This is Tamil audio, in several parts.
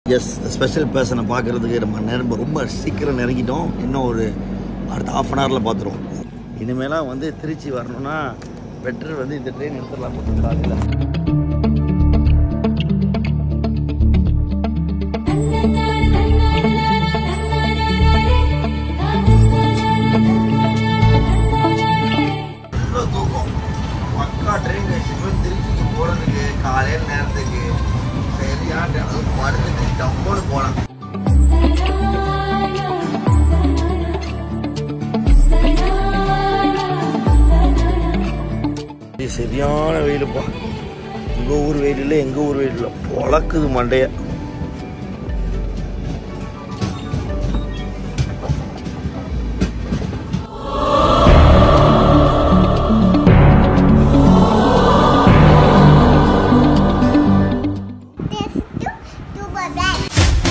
எஸ் ஸ்பெஷல் பர்சனை பார்க்குறதுக்கு நம்ம நேரம் ரொம்ப சீக்கிரம் நெருங்கிட்டோம் இன்னும் ஒரு அடுத்த ஆஃப் அன் ஹவரில் பார்த்துருவோம் இனிமேலாம் வந்து திருச்சி வரணும்னா பெட்டர் வந்து இந்த ட்ரெயின் எடுத்துடலாம் போட்டு காலையில் இவ்வளோ தூக்கம் மக்கா ட்ரெயின் திருச்சிக்கு போகிறதுக்கு காலையில் நேரத்துக்கு சரியான அதுவும் படுத்துட்டு டம்போடு போகலாம் இது சரியான வெயிலுப்பா உங்கள் ஊர் வெயில் இல்லை எங்கள் ஊர் வெயில் இல்லை பொழக்குது மண்டைய This to to bye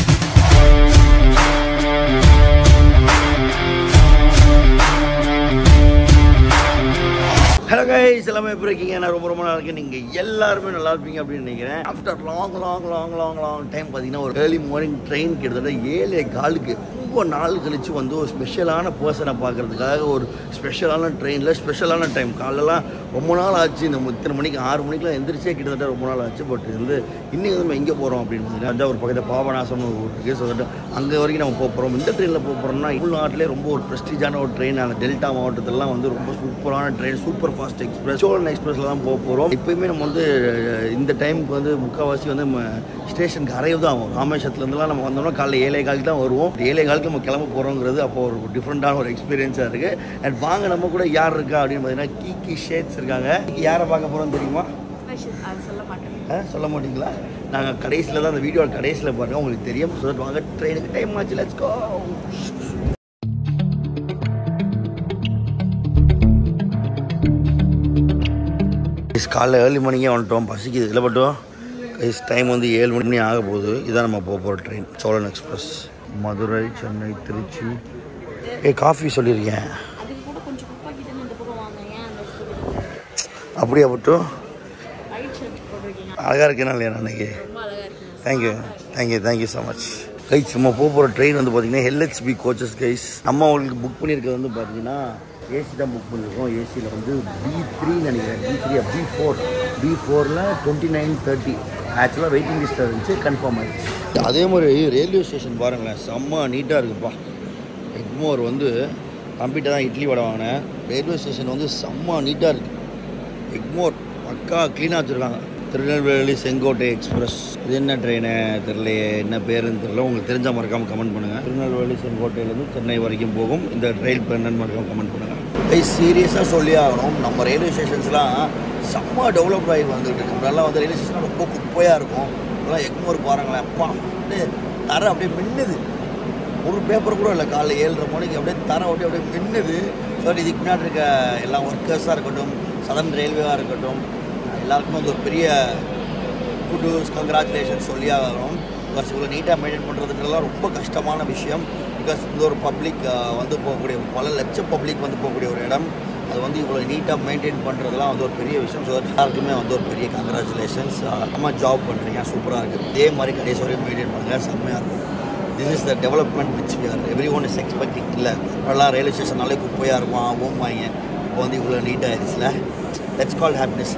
hello guys எல்லாமே எப்படி இருக்கீங்க நான் ரொம்ப ரொம்ப நல்லா இருக்கேன் நீங்கள் எல்லாருமே நல்லா இருப்பீங்க அப்படின்னு நினைக்கிறேன் after long long long long long time பார்த்தீங்கன்னா ஒரு ஏர்லி மார்னிங் ட்ரெயின் கிட்டத்தட்ட ஏழு காலுக்கு ரொம்ப நாள் கழிச்சு வந்து ஒரு ஸ்பெஷலான பர்சனை பார்க்கறதுக்காக ஒரு ஸ்பெஷலான ட்ரெயினில் ஸ்பெஷலான டைம் காலைலாம் ரொம்ப நாள் ஆச்சு இந்த இத்தனை மணிக்கு ஆறு மணிக்கெலாம் எந்திரிச்சே கிட்டத்தட்ட ரொம்ப நாள் ஆச்சு பட் வந்து இன்னைக்கு வந்து நம்ம எங்கே போகிறோம் அப்படின்னு பார்த்தீங்கன்னா அதான் ஒரு பக்கத்தில் பாபநாசம்னு ஒரு ஊர் இருக்குது ஸோ அங்கே வரைக்கும் நம்ம போக போகிறோம் இந்த ட்ரெயினில் போக போகிறோம்னா உள்நாட்டிலே ரொம்ப ஒரு ப்ரெஸ்டீஜான ஒரு ட்ரெயின் அந்த டெல்டா மாவட்டத்திலலாம் வந்து ரொம்ப சூப்பரான train super fast express Cholan எக்ஸ்பிரஸில் தான் போக போகிறோம் எப்பயுமே நம்ம வந்து அஹ், இந்த டைமுக்கு வந்து முக்கால்வாசி வந்து நம்ம ஸ்டேஷனுக்கு அரைவு தான் ஆகும் ராமேஸ்வரத்துலேருந்துலாம் நம்ம வந்தோம்னா காலைல ஏழை காலுக்கு தான் வருவோம் ஏழை காலுக்கு நம்ம கிளம்ப போகிறோங்கிறது அப்போ ஒரு டிஃப்ரெண்ட்டான ஒரு எக்ஸ்பீரியன்ஸாக இருக்குது அண்ட் வாங்க நம்ம கூட யார் இருக்கா அப்படின்னு பார்த்தீங்கன்னா கீ கீ ஷேட்ஸ் இருக்காங்க யாரை பார்க்க போகிறோம் தெரியுமா ஸ்பெஷல் அது சொல்ல மாட்டேன் ஆ, சொல்ல மாட்டீங்களா நாங்கள் கடைசியில் தான் அந்த வீடியோ கடைசியில் பாருங்கள் உங்களுக்கு தெரியும் ஸோ வாங்க ட்ரெயினுக்கு டைம் ஆச்சு லெட்ஸ் கோ காலைல ஏர்லி மார்னிங்கே வந்துட்டோம் பசிக்குது இல்லை பட்டோம் கைஸ் டைம் வந்து ஏழு மணி ஆக போகுது இதான் நம்ம போக போகிற ட்ரெயின் சோழன் எக்ஸ்பிரஸ் மதுரை சென்னை திருச்சி ஏ காஃபி சொல்லியிருக்கேன் அதுக்கு கூட கொஞ்சம் குப்பாக்கிட்டு இந்த பக்கம் வாங்க ஏன் அந்த பக்கம் அப்படியா பட்டும் ஒயிட் ஷர்ட் போட்டிருக்கீங்க அழகாக இருக்கேனா இல்லையா அன்னைக்கு ரொம்ப அழகா இருக்குங்க thank you thank you thank you so much guys நம்ம போக போகிற ட்ரெயின் வந்து பார்த்தீங்கன்னா ஹெல்ஹெச்பி கோச்சஸ் கைஸ் நம்ம உங்களுக்கு புக் பண்ணியிருக்கிறது வந்து பார்த்தீங்கன்னா ஏசி தான் புக் பண்ணியிருக்கோம் ஏசியில் வந்து பி த்ரீன்னு நினைக்கிறேன் B three B four B ஃபோரில் டுவெண்ட்டி நைன் தேர்ட்டி ஆக்சுவலாக வெயிட்டிங் லிஸ்ட்டில் இருந்துச்சு கன்ஃபார்ம் ஆயிடுச்சு அதே மாதிரி ரயில்வே ஸ்டேஷன் பாருங்களேன் செம்ம நீட்டாக இருக்குப்பா எக்மோர் வந்து கம்ப்யூட்டர் தான் இட்லி வடை வாங்கினேன் ரயில்வே ஸ்டேஷன் வந்து செம்ம நீட்டாக இருக்குது எக்மோர் பக்கா க்ளீனாக வச்சுருக்காங்க திருநெல்வேலி செங்கோட்டை எக்ஸ்பிரஸ் இது என்ன ட்ரெயின் தெரியலையே என்ன பேருன்னு தெரியல உங்களுக்கு தெரிஞ்ச மறக்காமல் கமெண்ட் பண்ணுங்கள் திருநெல்வேலி செங்கோட்டையிலேருந்து சென்னை வரைக்கும் போகும் இந்த ரயில் பேர் என்னன்னு மறக்காம கமெண்ட் பண்ணுங்கள் ஐ சீரியஸாக சொல்லி ஆகணும் நம்ம ரயில்வே ஸ்டேஷன்ஸ்லாம் செம்ம டெவலப் ஆகி வந்துட்டு இருக்கு முன்னாடிலாம் வந்து ரயில்வே ஸ்டேஷன் ரொம்ப குப்பையாக இருக்கும் இப்போலாம் எக்மோர் பாருங்களேன் அப்பா அப்படியே தர அப்படியே மின்னுது ஒரு பேப்பர் கூட இல்லை காலைல ஏழரை மணிக்கு அப்படியே தர அப்படியே அப்படியே மின்னுது ஸோ இதுக்கு முன்னாடி இருக்க எல்லா ஒர்க்கர்ஸாக இருக்கட்டும் சதன் ரயில்வேவாக இருக்கட்டும் எல்லாருக்குமே வந்து ஒரு பெரிய குடூஸ் கங்க்ராச்சுலேஷன் சொல்லி ஆகணும் பிகாஸ் இவ்வளோ நீட்டாக மெயின்டைன் பண்ணுறதுக்கெல்லாம் ரொம்ப கஷ்டமான விஷயம் பிகாஸ் இந்த ஒரு பப்ளிக் வந்து போகக்கூடிய பல லட்சம் பப்ளிக் வந்து போகக்கூடிய ஒரு இடம் அது வந்து இவ்வளோ நீட்டாக மெயின்டைன் பண்ணுறதுலாம் வந்து ஒரு பெரிய விஷயம் ஸோ எல்லாருக்குமே வந்து ஒரு பெரிய கங்க்ராச்சுலேஷன்ஸ் நம்ம ஜாப் பண்ணுறீங்க சூப்பராக இருக்குது இதே மாதிரி கடைசி வரையும் மெயின்டைன் பண்ணுங்கள் செம்மையாக இருக்கும் this is the development which we are every one is expecting இல்லை நல்லா ரயில்வே ஸ்டேஷனாலே குப்பையாக இருக்கும் ஆகும் வாங்க இப்போ வந்து இவ்வளோ நீட்டாக ஆயிடுச்சுல தட்ஸ் கால்ட் ஹாப்பினஸ்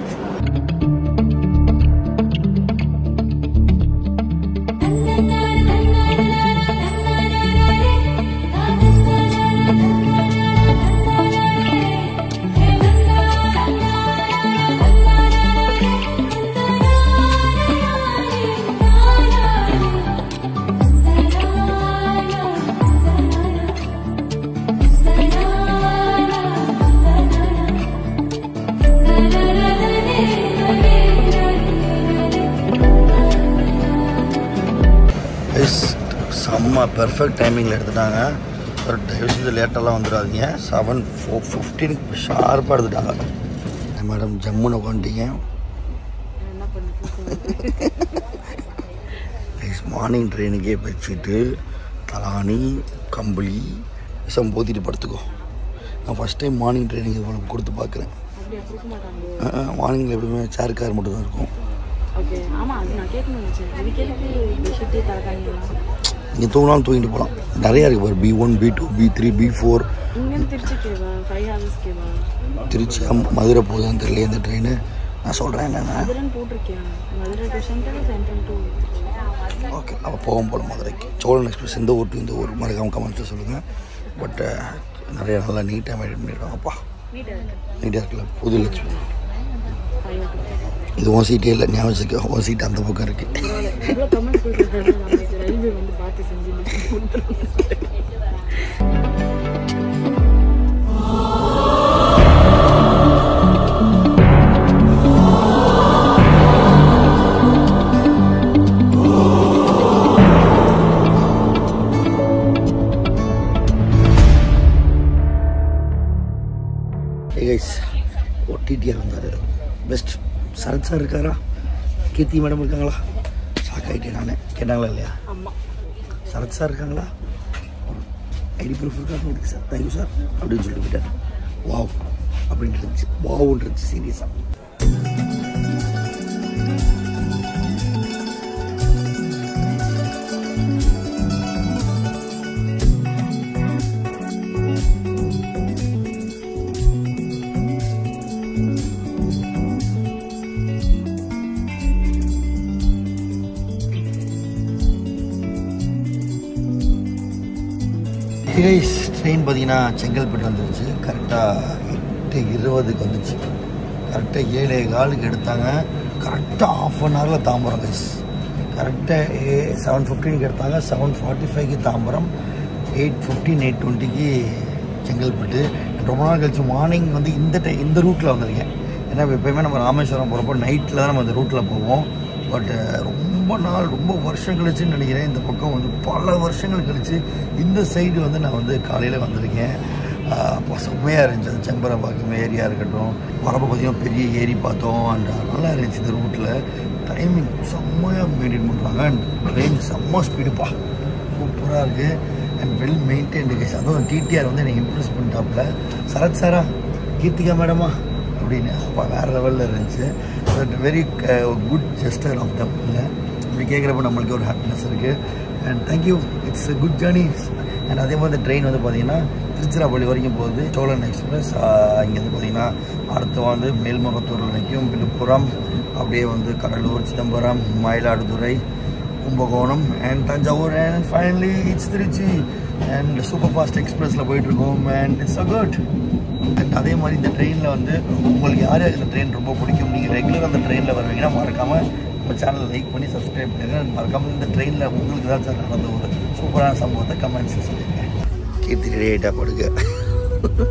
செம்ம பெர்ஃபெக்ட் டைமிங்கில் எடுத்துட்டாங்க ஒரு தயவு செஞ்சு லேட்டெல்லாம் வந்துடாதீங்க செவன் ஃபோர் ஃபிஃப்டீனுக்கு ஷார்ப்பாக எடுத்துட்டாங்க மேடம் ஜம்முன்னு உட்காந்துட்டீங்க என்ன பண்ணுறது மார்னிங் ட்ரெயினுக்கே பெட்ஷீட்டு தலானி கம்பளி விஷம் போத்திட்டு படுத்துக்கோ நான் ஃபஸ்ட் டைம் மார்னிங் ட்ரெயினுக்கு இவ்வளோ கொடுத்து பார்க்குறேன் அப்படியே கொடுக்க மாட்டாங்க மார்னிங்கில் எப்பவுமே சேர் கார் மட்டும் தான் இருக்கும் ஓகே ஆமா அது நான் கேட்கணும்னு நினைச்சேன் இதுக்கு எதுக்கு பெட்ஷீட்டு தலைக்காணிலாம் நீங்கள் தூங்கினாலும் தூங்கிட்டு போகலாம் நிறையா இருக்குது பாரு B one B two B three B four இங்கேருந்து திருச்சிக்கேவா ஃபைவ் ஹவர்ஸ் கேவா திருச்சி மதுரை போகுதான்னு தெரியல இந்த ட்ரெயின் நான் சொல்கிறேன் என்னென்ன மதுரைன்னு போட்டிருக்கேன் Madurai to Central Central to okay நம்ம போகும் போல மதுரைக்கு சோழன் எக்ஸ்பிரஸ் இந்த ஊர் to இந்த ஊர் மறக்காம கமெண்ட்ஸில் சொல்லுங்கள் பட் நிறைய நல்லா நீட்டாக மெயின்டைன் பண்ணியிருக்காங்கப்பா நீட்டாக இருக்கு நீட்டாக இருக்குல்ல புது லட்சுமி ஃபைவ் ஓ இது உன் சீட்டே இல்லை ஞாபகம் வச்சுக்க உன் சீட் அந்த பக்கம் இருக்குது இவ்வளோ கமெண்ட்ஸ் கொடுக்குறது நம்ம ரயில்வே வந்து பார்த்து செஞ்சு list கொடுத்துருவோம் கைஸ் டிடிஆர் வந்தார் பெஸ்ட் சரத் சார் இருக்காரா கீர்த்தி மேடம் இருக்காங்களா ஷாக் ஆகிட்டேன் நான் கேட்டாங்களா இல்லையா ஆமாம் சரத் சார் இருக்காங்களா ஐடி ப்ரூஃப் இருக்காங்க இருக்கு சார் தேங்க்யூ சார் அப்படின்னு சொல்லிட்டு போயிட்டார் வாவ் அப்படின்ட்டு இருந்துச்சு வாவுன்னு இருந்துச்சு சீரியஸாக கைஸ் ட்ரெயின் பார்த்தீங்கன்னா செங்கல்பட்டு வந்துருச்சு கரெக்டாக எட்டு இருபதுக்கு வந்துச்சு கரெக்டாக ஏழே காலுக்கு எடுத்தாங்க கரெக்டாக ஆஃப் அன் ஹவரில் தாம்பரம் கைஸ் கரெக்டாக ஏ செவன் ஃபிஃப்டீனுக்கு எடுத்தாங்க செவன் ஃபார்ட்டி ஃபைவ்க்கு தாம்பரம் எயிட் ஃபிஃப்டீன் எயிட் டுவெண்ட்டிக்கு செங்கல்பட்டு ரொம்ப நாள் கழிச்சு மார்னிங் வந்து இந்த டை இந்த ரூட்டில் வந்திருக்கேன் ஏன்னா எப்பயுமே நம்ம ராமேஸ்வரம் போகிறப்போ நைட்டில் தான் நம்ம அந்த ரூட்டில் போவோம் பட் ரொம்ப நாள் ரொம்ப வருஷம் கழிச்சுன்னு நினைக்கிறேன் இந்த பக்கம் வந்து பல வருஷங்கள் கழிச்சு இந்த சைடு வந்து நான் வந்து காலையில் வந்திருக்கேன் ஆஹ் அப்போ செம்மையாக இருந்துச்சு அந்த செம்பரம்பாக்கம் ஏரியா இருக்கட்டும் வரப்போ பார்த்தீங்கன்னா பெரிய ஏரி பார்த்தோம் அண்ட் நல்லா இருந்துச்சு இந்த ரூட்டில் டைமிங் செம்மையாக மெயின்டைன் பண்ணுறாங்க அண்ட் ட்ரெயின் செம்ம ஸ்பீடுப்பா சூப்பராக இருக்குது அண்ட் வெல் மெயின்டைன்டு கேஸ் அதுவும் டிடிஆர் வந்து எனக்கு இம்ப்ரெஸ் பண்ணிட்டாப்புல சரத் சாரா கீர்த்திகா மேடமா அப்படின்னு அப்பா வேறு லெவலில் இருந்துச்சு but very good gesture of them இல்லை இப்படி கேட்குறப்ப நம்மளுக்கு ஒரு ஹாப்பினஸ் இருக்குது and thank you it's a good journey and அதே மாதிரி ட்ரெயின் வந்து பார்த்தீங்கன்னா திருச்சிராப்பள்ளி வரைக்கும் போகுது சோழன் எக்ஸ்பிரஸ் இங்கேருந்து பார்த்தீங்கன்னா அடுத்து வந்து மேல்மருவத்தூரில் நிற்கும் விழுப்புரம் அப்படியே வந்து Cuddalore Chidambaram Mayiladuthurai Kumbakonam and Thanjavur and finally it's Trichy and super fast எக்ஸ்பிரஸில் போயிட்டுருக்கோம் and it's a good and அதே மாதிரி இந்த ட்ரெயினில் வந்து உங்களுக்கு யார் யாருக்கு இந்த ட்ரெயின் ரொம்ப பிடிக்கும் நீங்கள் ரெகுலர் அந்த ட்ரெயினில் வருவீங்கன்னா மறக்காமல் நம்ம சேனல் லைக் பண்ணி சப்ஸ்கிரைப் பண்ணுங்க மறக்காமல் இந்த ட்ரெயினில் உங்களுக்கு ஏதாச்சும் நடந்த ஒரு சூப்பரான சம்பவத்தை கமெண்ட்ஸ் சொல்லுங்க கீர்த்தி ரெடியாகிட்டா படுக்க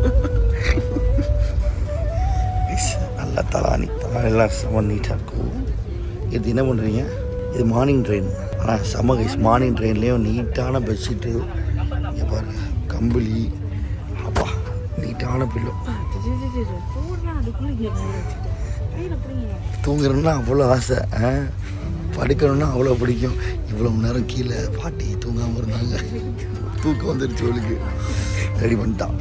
நல்லா தலானி தலானிலாம் செம்ம நீட்டாக இருக்கும் இது என்ன பண்ணுறீங்க இது மார்னிங் ட்ரெயின் ஆனால் செம்ம கைஸ் மார்னிங் ட்ரெயின்லேயும் நீட்டான பெட்ஷீட்டு இங்கே பாருங்க கம்பளி அப்பா நீட்டான பில்லோ போடுறேன் அதுக்குள்ளே இங்கே வச்சுட்டேன் கையில் பிடிங்க தூங்குறோன்னா அவ்வளோ ஆசை ஆ? படுக்கணும்னா அவ்வளோ பிடிக்கும் இவ்வளோ மணி நேரம் கீழே பாட்டி தூங்காமல் இருந்தாங்க தூக்கம் வந்துருச்சு அவளுக்கு ரெடி பண்ணிட்டான்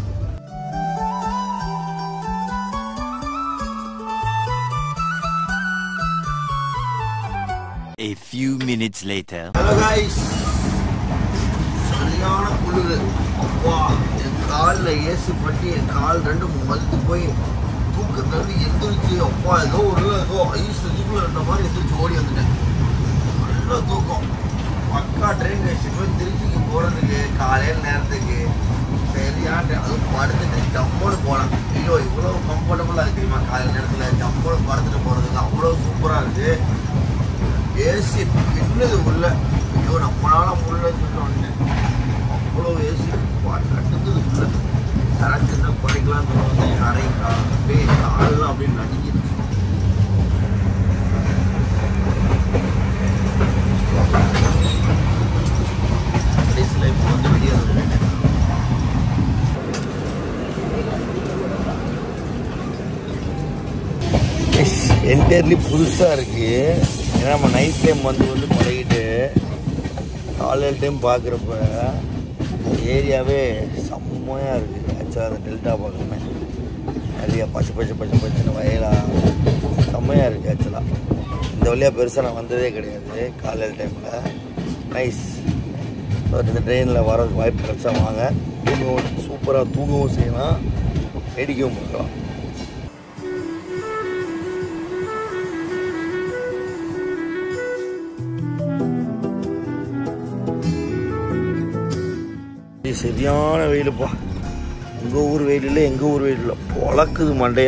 A few minutes later. Hello guys சரியான குளிர் அப்பா என் காலில் ஏசு பட்டு என் கால் ரெண்டும் மறுத்து போய் தூக்கத்துலேருந்து எந்திரிச்சு அப்பா ஏதோ ஒரு ஏதோ ஐஸ் இதுக்குள்ள இருந்த மாதிரி எந்திரிச்சு ஓடி வந்துட்டேன் நல்ல தூக்கம் பக்கா ட்ரெயின் வச்சு போய் திருச்சிக்கு போகிறதுக்கு காலையில் நேரத்துக்கு சரியான அதுவும் படுத்துட்டு ஜம்போடு போகலாம் ஐயோ இவ்வளோ கம்ஃபர்டபுளாக இருக்கு தெரியுமா காலையில் நேரத்தில் ஜம்போடு படுத்துட்டு போகிறதுக்கு அவ்வளோ சூப்பராக இருக்குது ஏசி பின்னுது உள்ள ஐயோ நம்மளால முடியலன்னு சொல்லிட்டு வந்தேன் அவ்வளோ ஏசி நட்டுந்தது உள்ள யாராச்சும் சின்ன குறைக்கலாம் சொல்லுவாங்க என் அறை கா- அப்படியே காலெல்லாம் அப்படியே நடுங்கிடுச்சு கடைசியில் இப்போ வந்து வெளியே வந்துட்டேன் என்டையர்லி புதுசாக இருக்குது ஏன்னா நம்ம நைட் டைம் வந்து வந்து பழகிட்டு காலையில் டைம் பார்க்குறப்ப ஏரியாவே செம்மையாக இருக்குது ஆக்சுவலாக அந்த டெல்டா பார்க்கணுமே நிறைய பச்சை பச்சை பச்சை பச்சைன்னு வயலா செம்மையாக இருக்குது ஆக்சுவலாக இந்த வழியாக பெருசாக நான் வந்ததே கிடையாது காலையில் டைமில் நைஸ் பட் இந்த ட்ரெயினில் வரதுக்கு வாய்ப்பு கிடைச்சா வாங்க தூங்கவும் சூப்பராக தூங்கவும் செய்யலாம் வேடிக்கையும் பார்க்கலாம் இது சரியான வெயிலுப்பா உங்கள் ஊர் வெயில் இல்லை எங்கள் ஊர் வெயில் இல்லை பொழக்குது மண்டைய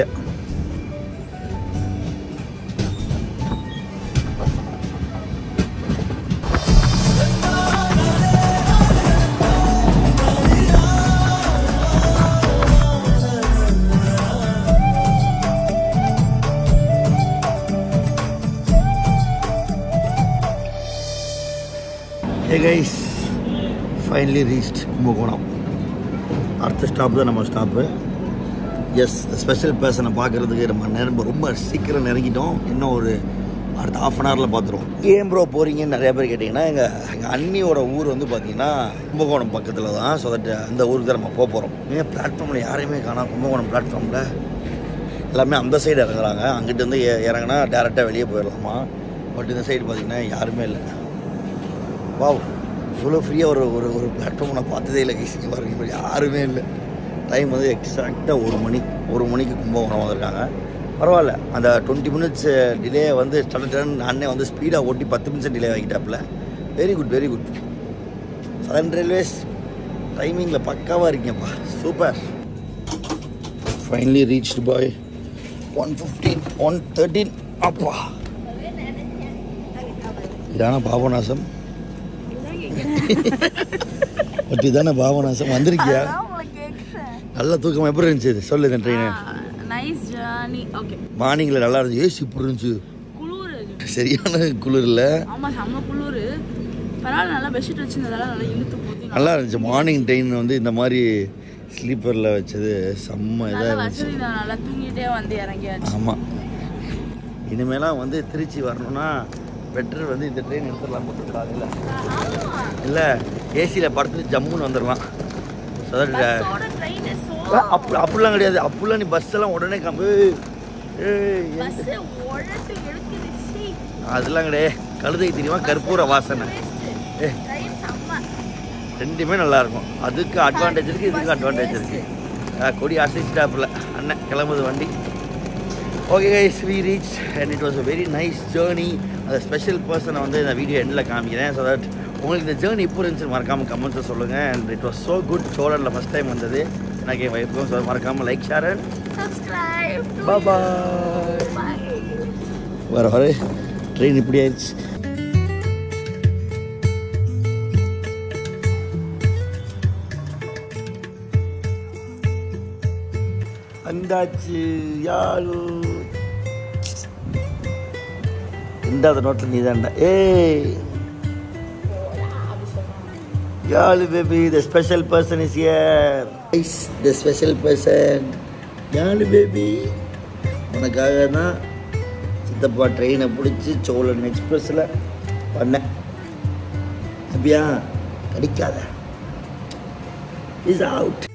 hey guys finally reached Kumbakonam அடுத்த ஸ்டாப் தான் நம்ம ஸ்டாப்பு எஸ் த ஸ்பெஷல் பர்சனை பார்க்குறதுக்கு நம்ம நேரம் ரொம்ப சீக்கிரம் நெருங்கிட்டோம் இன்னும் ஒரு அடுத்த ஆஃப் அன் ஹவரில் பார்த்துருவோம் ஏன் ப்ரோ போகிறீங்கன்னு நிறைய பேர் கேட்டிங்கன்னா எங்கள் எங்கள் அண்ணியோட ஊர் வந்து பார்த்தீங்கன்னா கும்பகோணம் பக்கத்தில் தான் ஸோ தட் அந்த ஊருக்கு தான் நம்ம போக போகிறோம் ஏன் பிளாட்ஃபார்மில் யாரையுமே காணோம் கும்பகோணம் பிளாட்ஃபார்மில் எல்லாமே அந்த சைடு இறங்குறாங்க அங்கிட்டு வந்து இ- இறங்குனா டேரெக்டாக வெளியே போயிடலாமா பட் இந்த சைடு பார்த்தீங்கன்னா யாருமே இல்லை வாவ் இவ்வளோ ஃப்ரீயாக ஒரு ஒரு ஒரு பிளாட்ஃபார்ம் நான் பார்த்ததே இல்லை கைசிங்க பாருங்க இப்படி யாருமே இல்லை டைம் வந்து எக்ஸாக்டாக ஒரு மணி ஒரு மணிக்கு கும்பகோணம் வந்திருக்காங்க பரவாயில்ல அந்த டுவெண்ட்டி மினிட்ஸ் டிலே வந்து ஸ்டார்ட் அண்ணே வந்து ஸ்பீடாக ஓட்டி பத்து நிமிஷம் டிலே ஆகிட்டாப்புல very good very good southern railways டைமிங்கில் பக்காவாக இருக்கீங்கப்பா super finally reach by one fifteen one thirteen அப்பா இதான பாபநாசம் பட் இதானே பாபநாசம் வந்திருக்கியா நல்ல தூக்கம் எப்படி இருந்துச்சு இது? சொல்லு இந்த ட்ரெயின் நைஸ் ஜர்னி ஓகே மார்னிங்கில் நல்லா இருந்துச்சு ஏசி இப்படி இருந்துச்சு குளிர் சரியான குளிர் இல்லை ஆமா செம்ம குளிர் பரவாயில்ல நல்லா பெட்ஷீட் வச்சிருந்ததால நல்லா இழுத்து போத்தி நல்லா இருந்துச்சு மார்னிங் ட்ரெயின் வந்து இந்த மாதிரி ஸ்லீப்பரில் வச்சது செம்ம இதாக நல்லா இருந்துச்சு வசதி தான் நல்லா தூங்கிட்டே வந்து இறங்கியாச்சு ஆமாம் இனிமேலாம் வந்து திருச்சி வரணும்னா பெட்டர் வந்து இந்த ட்ரெயின் எடுத்துடலாம் மொத்தம் காலையில் இல்லை ஏசியில் படுத்துட்டு ஜம்முன்னு வந்துடலாம் So that, uh, ட்ரெயின் அப்படி அப்படிலாம் கிடையாது அப்படிலாம் நீ பஸ் எல்லாம் உடனே கம்பு ஏய், பஸ் உடட்டு எடுக்குது சீ அதெல்லாம் கிடையாது கழுதை தெரியுமா கற்பூர வாசனை ஏ ட்ரெயின் செம்ம ரெண்டுமே நல்லா இருக்கும் அதுக்கு அட்வான்டேஜ் இருக்கு இதுக்கு அட்வான்டேஜ் இருக்கு அஹ் கொடி அசைச்சிட்டாப்புல அண்ணன் கிளம்புது வண்டி okay guys we reach and it was a very nice journey அந்த ஸ்பெஷல் பர்சனை வந்து இந்த வீடியோ எண்டில் காமிக்கிறேன் ஸோ தட் உங்களுக்கு இந்த ஜேர்னி இப்போ இருந்துச்சு மறக்காமல் கமெண்ட்ஸை சொல்லுங்கள் and it was so good சோழரில் ஃபஸ்ட் டைம் வந்தது எனக்கு என் ஒய்ஃபுக்கும் ஸோ மறக்காமல் like share and subscribe bye bye வர வர ட்ரெயின் இப்படி ஆயிடுச்சு வந்தாச்சு யாழு ரெண்டாவது நோட்டில் நீ தான்டா ஏய் Yazhu baby the special person is here is the special person Yazhu baby உனக்காக தான் சித்தப்பா ட்ரெயினை பிடிச்சி சோழன் எக்ஸ்பிரஸில் பண்ணேன் அப்படியா கிடைக்காத இஸ் அவுட்